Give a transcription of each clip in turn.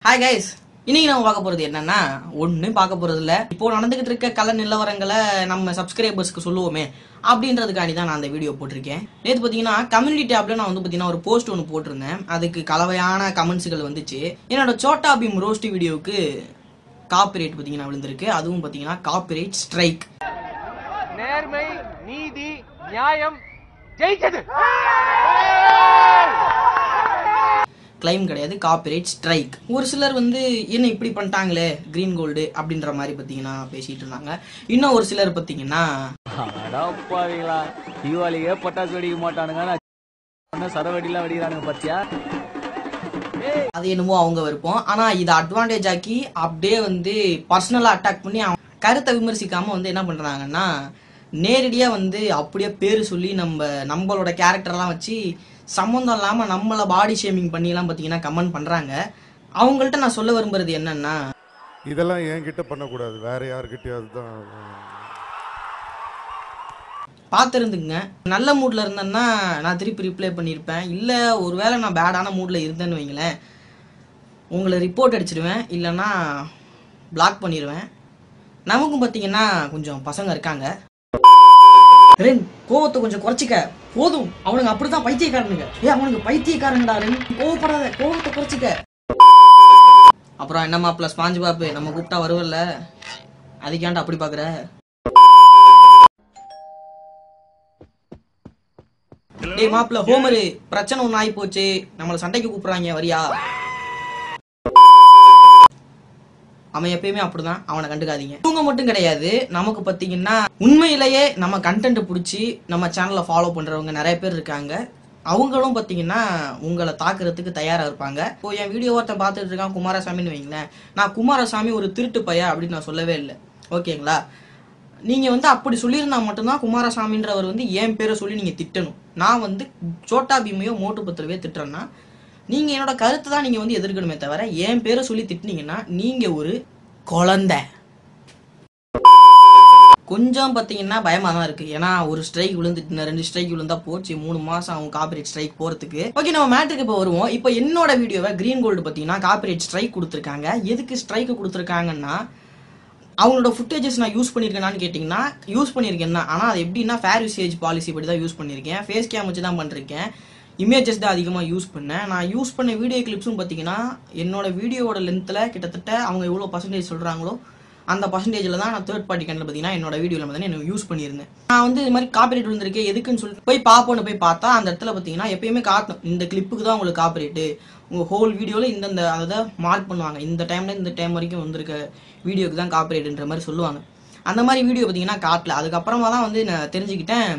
hi guys இன்னைக்கு நம்ம பார்க்க போறது என்னன்னா ஒண்ணும் பார்க்க போறது இல்ல இப்போ நடந்துகிட்டு இருக்க கல நிலவரங்களை நம்ம சப்ஸ்கிரைபர்ஸ்க்கு சொல்லுவோமே அப்படின்றதுக்காண்டி தான் நான் அந்த வீடியோ போட்டிருக்கேன் நேற்று பார்த்தீங்கன்னா கம்யூனிட்டி டேப்ல நான் வந்து பார்த்தீங்கன்னா ஒரு போஸ்ட் ஒன்று போட்டிருந்தேன் அதுக்கு கலவையான கமெண்ட்ஸ்கள் வந்துச்சு என்னோட சோட்டா பீம் ரோஸ்ட் வீடியோவுக்கு காப்பிரைட் பார்த்தீங்கன்னா விழுந்திருக்கு அதுவும் பார்த்தீங்கன்னா காப்பிரைட் ஸ்ட்ரைக் நேர்மை நீதி நியாயம் ஜெயிச்சது கிளைம் கிடையாது காப்பிரைட் ஸ்ட்ரைக் ஒரு சிலர் வந்து என்ன இப்படி பண்ணிட்டாங்களே கிரீன் கோல்டு அப்படின்ற மாதிரி பார்த்தீங்கன்னா பேசிட்டு இருந்தாங்க இன்னும் ஒரு சிலர் பார்த்தீங்கன்னா அடப்பாவீங்களா தீபாவளிக்கே பட்டாசு வெடிக்க மாட்டானுங்க நான் சரவெடிலாம் வெடிக்கிறானுங்க பாத்தியா அது என்னமோ அவங்க விருப்பம் ஆனா இதை அட்வான்டேஜ் ஆக்கி அப்படியே வந்து பர்சனலா அட்டாக் பண்ணி அவன் கருத்தை விமர்சிக்காம வந்து என்ன பண்றாங்கன்னா நேரடியா வந்து அப்படியே பேரு சொல்லி நம்ம நம்மளோட கேரக்டர்லாம் வச்சு சம்மந்தம் இல்லாம நம்மள பாடி ஷேமிங் பண்ணி எல்லாம் பாத்தீங்கன்னா கமெண்ட் பண்றாங்க அவங்கள்ட்ட நான் சொல்ல விரும்புறது என்னன்னா இதெல்லாம் என்கிட்ட பண்ணக்கூடாது வேற யாருக்கிட்டயாவது தான் பார்த்துருந்துங்க நல்ல மூட்ல இருந்தேன்னா நான் திருப்பி ரிப்ளை பண்ணியிருப்பேன் இல்லை ஒருவேளை நான் பேடான மூட்ல இருந்தேன்னு வைங்களேன் உங்களை ரிப்போர்ட் அடிச்சிடுவேன் இல்லைன்னா பிளாக் பண்ணிடுவேன் நமக்கும் பார்த்தீங்கன்னா கொஞ்சம் பசங்க இருக்காங்க ரென் கோவத்தை கொஞ்சம் குறைச்சிக்க போதும் அவனுங்க அப்படிதான் பைத்தியக்காரனுங்க ஏ அவனுக்கு பைத்தியக்காரங்கடா ரென் கோவப்படாத கோவத்தை குறைச்சிக்க அப்புறம் என்னம்மா ப்ளஸ் பாஞ்சு பாப்பு நம்ம கூப்பிட்டா வருவல்ல அதுக்காண்ட அப்படி பாக்குற டேய் மாப்பிள்ள ஹோமரு பிரச்சனை ஒண்ணு ஆகி போச்சு நம்மள சண்டைக்கு கூப்பிடுறாங்க வரியா அவன் எப்பயுமே அப்படிதான் அவனை கண்டுக்காதீங்க இவங்க மட்டும் கிடையாது நமக்கு பாத்தீங்கன்னா உண்மையிலேயே நம்ம கண்டென்ட் பிடிச்சி நம்ம சேனலை ஃபாலோ பண்றவங்க நிறைய பேர் இருக்காங்க அவங்களும் பாத்தீங்கன்னா உங்களை தாக்குறதுக்கு தயாரா இருப்பாங்க இப்போ என் வீடியோ ஒருத்தன் பார்த்துட்டு இருக்கான் குமாரசாமின்னு வைங்களேன் நான் குமாரசாமி ஒரு திருட்டு பையா அப்படின்னு நான் சொல்லவே இல்லை ஓகேங்களா நீங்க வந்து அப்படி சொல்லியிருந்தா மட்டும்தான் குமாரசாமின்றவர் வந்து என் பேரை சொல்லி நீங்க திட்டணும் நான் வந்து சோட்டா பீமையோ மோட்டு பத்திரவையோ திட்டுறேன்னா நீங்க என்னோட கருத்தை தான் நீங்க வந்து எதிர்க்கணுமே தவிர என் பேரை சொல்லி திட்டினீங்கன்னா நீங்க ஒரு குழந்தை கொஞ்சம் பார்த்தீங்கன்னா பயமா தான் இருக்கு ஏன்னா ஒரு ஸ்ட்ரைக் விழுந்துட்டு ரெண்டு ஸ்ட்ரைக் விழுந்தா போச்சு மூணு மாசம் அவங்க காப்பிரைட் ஸ்ட்ரைக் போறதுக்கு ஓகே நம்ம மேட்ருக்கு இப்போ வருவோம் இப்போ என்னோட வீடியோவை கிரீன் கோல்டு பார்த்தீங்கன்னா காப்பிரைட் ஸ்ட்ரைக் கொடுத்துருக்காங்க எதுக்கு ஸ்ட்ரைக் கொடுத்துருக்காங்கன்னா அவங்களோட ஃபுட்டேஜஸ் நான் யூஸ் பண்ணியிருக்கேனான்னு கேட்டிங்கன்னா யூஸ் பண்ணியிருக்கேன் தான் ஆனால் அது எப்படின்னா ஃபேர் யூசேஜ் பாலிசி படி தான் யூஸ் பண்ணியிருக்கேன் ஃபேஸ் கேம் வச்சு தான் பண்ணிருக்கேன் இமேஜஸ் தான் அதிகமாக யூஸ் பண்ணேன் நான் யூஸ் பண்ண வீடியோ கிளிப்ஸும் பார்த்தீங்கன்னா என்னோட வீடியோவோட லென்த்தில் கிட்டத்தட்ட அவங்க எவ்வளோ பர்சன்டேஜ் சொல்கிறாங்களோ அந்த பர்சன்டேஜில் தான் நான் தேர்ட் பார்ட்டி கண்டில் பார்த்தீங்கன்னா என்னோட வீடியோவில் பார்த்தீங்கன்னா என்ன யூஸ் பண்ணியிருந்தேன் நான் வந்து இது மாதிரி காப்பிரைட் விழுந்திருக்கேன் எதுக்குன்னு சொல்லிட்டு போய் பார்ப்போன்னு போய் பார்த்தா அந்த இடத்துல பார்த்தீங்கன்னா எப்பயுமே காட்டும் இந்த கிளிப்புக்கு தான் உங்களுக்கு காப்பிரைட்டு உங்கள் ஹோல் வீடியோவில் இந்தந்த அதை மார்க் பண்ணுவாங்க இந்த டைம்ல இந்த டைம் வரைக்கும் வந்திருக்க வீடியோக்கு தான் காப்பிரைட்ன்ற மாதிரி சொல்லுவாங்க அந்த மாதிரி வீடியோ பார்த்தீங்கன்னா காட்டல அதுக்கப்புறமா தான் வந்து நான் தெரிஞ்சுக்கிட்டேன்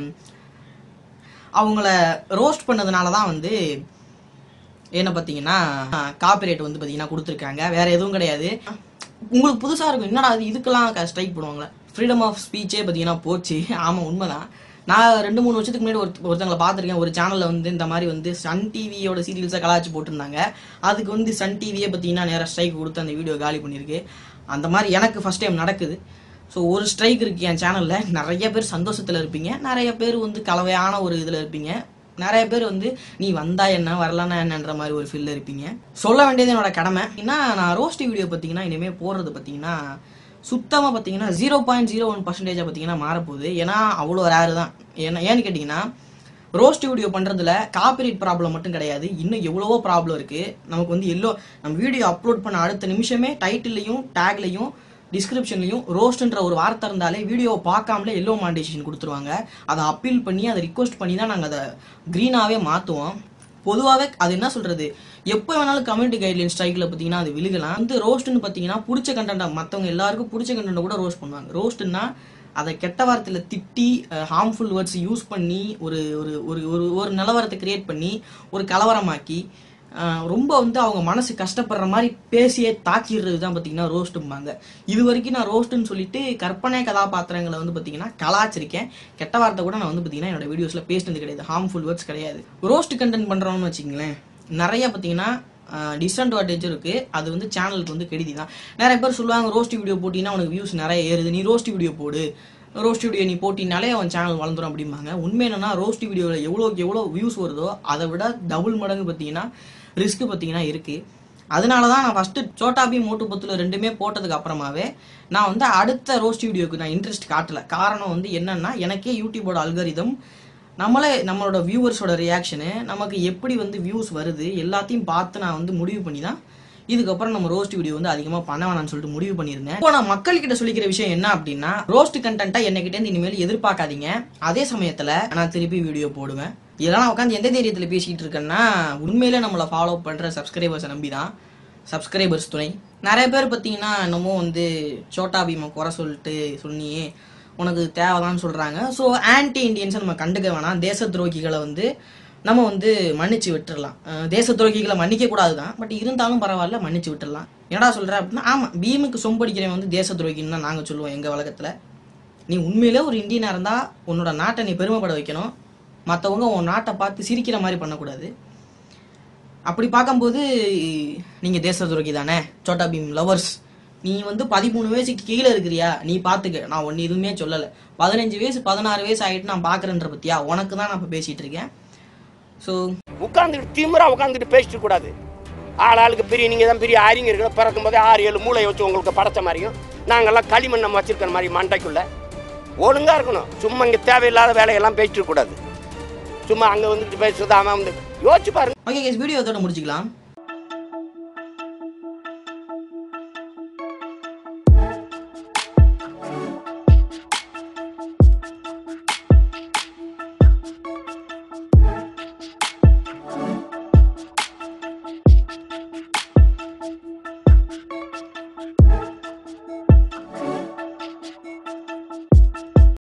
அவங்கள ரோஸ்ட் பண்ணதுனால தான் வந்து என்ன பார்த்தீங்கன்னா காப்பிரைட் வந்து பார்த்தீங்கன்னா கொடுத்துருக்காங்க வேற எதுவும் கிடையாது உங்களுக்கு புதுசாக இருக்கும் என்னடா அது இதுக்கெல்லாம் ஸ்ட்ரைக் பண்ணுவாங்களே ஃப்ரீடம் ஆஃப் ஸ்பீச்சே பார்த்தீங்கன்னா போச்சு ஆமாம் உண்மைதான் நான் ரெண்டு மூணு வருஷத்துக்கு முன்னாடி ஒரு ஒருத்தங்களை பார்த்துருக்கேன் ஒரு சேனலில் வந்து இந்த மாதிரி வந்து சன் டிவியோட சீரியல்ஸை கலாச்சி போட்டிருந்தாங்க அதுக்கு வந்து சன் டிவியே பார்த்தீங்கன்னா நேராக ஸ்ட்ரைக் கொடுத்து அந்த வீடியோ காலி பண்ணியிருக்கு அந்த மாதிரி எனக்கு ஃபர்ஸ்ட் டைம் நடக்குது ஸோ ஒரு ஸ்ட்ரைக் இருக்கு என் சேனலில் நிறைய பேர் சந்தோஷத்தில் இருப்பீங்க நிறைய பேர் வந்து கலவையான ஒரு இதில் இருப்பீங்க நிறைய பேர் வந்து நீ வந்தா என்ன வரலன்னா என்னன்ற மாதிரி ஒரு ஃபீல்ல இருப்பீங்க சொல்ல வேண்டியது என்னோட கடமை ஏன்னா நான் ரோஸ்ட் வீடியோ பார்த்தீங்கன்னா இனிமேல் போடுறது பார்த்தீங்கன்னா சுத்தமாக பார்த்தீங்கன்னா ஜீரோ பாயிண்ட் ஜீரோ ஒன் பர்சன்டேஜாக பார்த்தீங்கன்னா மாறப்போகுது ஏன்னா அவ்வளோ ரேரு தான் ஏன்னா ஏன்னு கேட்டிங்கன்னா ரோஸ்ட் வீடியோ பண்ணுறதுல காப்பிரைட் ப்ராப்ளம் மட்டும் கிடையாது இன்னும் எவ்வளவோ ப்ராப்ளம் இருக்குது நமக்கு வந்து எல்லோ நம்ம வீடியோ அப்லோட் பண்ண அடுத்த நிமிஷமே டைட்டில்லையும் டேக்லையும் டிஸ்கிரிப்ஷன்லையும் ரோஸ்ட்ன்ற ஒரு வார்த்தை இருந்தாலே வீடியோவை பார்க்காமலே எல்லோ மாண்டேஷன் கொடுத்துருவாங்க அதை அப்பீல் பண்ணி அதை ரிக்வஸ்ட் பண்ணி தான் நாங்கள் அதை க்ரீனாகவே மாற்றுவோம் பொதுவாகவே அது என்ன சொல்றது எப்போ வேணாலும் கம்யூனிட்டி கைட்லைன் ஸ்ட்ரைக்கில் பார்த்தீங்கன்னா அது விழுகலாம் வந்து ரோஸ்ட்னு பார்த்தீங்கன்னா பிடிச்ச கண்டென்ட்டை மற்றவங்க எல்லாருக்கும் பிடிச்ச கண்டென்ட்டை கூட ரோஸ்ட் பண்ணுவாங்க ரோஸ்ட்னா அதை கெட்ட வார்த்தையில் திட்டி ஹார்ம்ஃபுல் வேர்ட்ஸ் யூஸ் பண்ணி ஒரு ஒரு ஒரு ஒரு ஒரு நிலவரத்தை கிரியேட் பண்ணி ஒரு கலவரமாக்கி அஹ், ரொம்ப வந்து அவங்க மனசு கஷ்டப்படுற மாதிரி பேசியே தாக்கிடுறது தான் பார்த்தீங்கன்னா ரோஸ்ட்டும்பாங்க இது வரைக்கும் நான் ரோஸ்ட்டுன்னு சொல்லிட்டு கற்பனை கதாபாத்திரங்களை வந்து பார்த்தீங்கன்னா கலாச்சிருக்கேன் கெட்ட வார்த்தை கூட நான் வந்து பார்த்தீங்கன்னா என்னோட வீடியோஸில் பேசினது கிடையாது ஹார்ம்ஃபுல் வேர்ட்ஸ் கிடையாது ரோஸ்ட் கண்டென்ட் பண்ணுறோம்னு வச்சுங்களேன் நிறைய பார்த்தீங்கன்னா டிஸ்அட்வான்டேஜ் இருக்கு அது வந்து சேனலுக்கு வந்து கெடுதி தான் நிறைய பேர் சொல்லுவாங்க ரோஸ்ட் வீடியோ போட்டிங்கன்னா உனக்கு வியூஸ் நிறைய ஏறுது நீ ரோஸ்ட் வீடியோ போடு ரோஸ்ட் வீடியோ நீ போட்டினாலே அவன் சேனல் வளர்ந்துரும் அப்படிம்பாங்க உண்மை என்னன்னா ரோஸ்ட் வீடியோவில் எவ்வளோக்கு எவ்வளோ வியூஸ் வருதோ அதை விட டபுள் மடங்கு பார்த்தீங்கன்னா ரிஸ்க் பார்த்தீங்கன்னா இருக்கு அதனால தான் நான் ஃபஸ்ட்டு சோட்டாபி மோட்டு பத்துல ரெண்டுமே போட்டதுக்கு அப்புறமாவே நான் வந்து அடுத்த ரோஸ்ட் வீடியோக்கு நான் இன்ட்ரெஸ்ட் காட்டல காரணம் வந்து என்னன்னா எனக்கே யூடியூபோட அல்காரிதம் நம்மளே நம்மளோட வியூவர்ஸோட ரியாக்ஷனு நமக்கு எப்படி வந்து வியூஸ் வருது எல்லாத்தையும் பார்த்து நான் வந்து முடிவு பண்ணி தான் இதுக்கப்புறம் நம்ம ரோஸ்ட் வீடியோ வந்து அதிகமாக பண்ண வேணாம்னு சொல்லிட்டு முடிவு பண்ணியிருந்தேன் இப்போ நான் மக்கள்கிட்ட சொல்லிக்கிற விஷயம் என்ன அப்படின்னா ரோஸ்ட் கண்டென்ட்டா என்னகிட்ட இருந்து இனிமேல் எதிர்பார்க்காதீங்க அதே சமயத்தில் நான் திருப்பி வீடியோ போடுவேன் இதெல்லாம் உட்காந்து எந்த தைரியத்தில் பேசிக்கிட்டு இருக்கேன்னா உண்மையிலே நம்மளை ஃபாலோ பண்ணுற சப்ஸ்கிரைபர்ஸை நம்பி தான் சப்ஸ்கிரைபர்ஸ் துணை நிறைய பேர் பார்த்தீங்கன்னா என்னமோ வந்து சோட்டா பீமை குறை சொல்லிட்டு சொன்னியே உனக்கு தேவைதான்னு சொல்கிறாங்க ஸோ ஆன்டி இண்டியன்ஸை நம்ம கண்டுக்க வேணாம் தேச துரோகிகளை வந்து நம்ம வந்து மன்னிச்சு விட்டுறலாம் அஹ் தேச துரோகிகளை மன்னிக்க கூடாது தான் பட் இருந்தாலும் பரவாயில்ல மன்னிச்சு விட்டுறலாம் என்னடா சொல்ற அப்படின்னா ஆமாம் பீமுக்கு சொம்படிக்கிறவன் வந்து தேச துரோகின்னு தான் நாங்கள் சொல்லுவோம் எங்கள் வழக்கத்தில் நீ உண்மையிலே ஒரு இந்தியனாக இருந்தால் உன்னோட நாட்டை நீ பெருமைப்பட வைக்கணும் மற்றவங்க உன் நாட்டை பார்த்து சிரிக்கிற மாதிரி பண்ணக்கூடாது அப்படி பார்க்கும்போது நீங்கள் தேச துரோகி தானே சோட்டா பீம் லவர்ஸ் நீ வந்து பதிமூணு வயசுக்கு கீழே இருக்கிறியா நீ பார்த்துக்க நான் ஒன்று எதுவுமே சொல்லலை பதினஞ்சு வயசு பதினாறு வயசு ஆகிட்டு நான் பார்க்குறேன்ற பத்தியா உனக்கு தான் நான் இப்போ பேசிகிட்டு இருக்கேன் ஸோ உட்காந்துக்கிட்டு திமிரா உட்காந்துட்டு பேசிட்டு கூடாது ஆள் ஆளுக்கு பெரிய நீங்கள் தான் பெரிய அறிஞர்கள் பிறக்கும் போதே ஆறு ஏழு மூளை வச்சு உங்களுக்கு படைச்ச மாதிரியும் நாங்கள்லாம் களிமண் நம்ம வச்சிருக்கிற மாதிரி மண்டைக்குள்ள ஒழுங்கா இருக்கணும் சும்மா இங்கே தேவையில்லாத வேலையெல்லாம் பேசிட்டு கூடாது சும்மா அங்கே வந்துட்டு பேசுறது அவன் வந்து யோசிச்சு பாருங்க ஓகே கேஸ் வீடியோ இதோட முடிச்சுக்கலாம்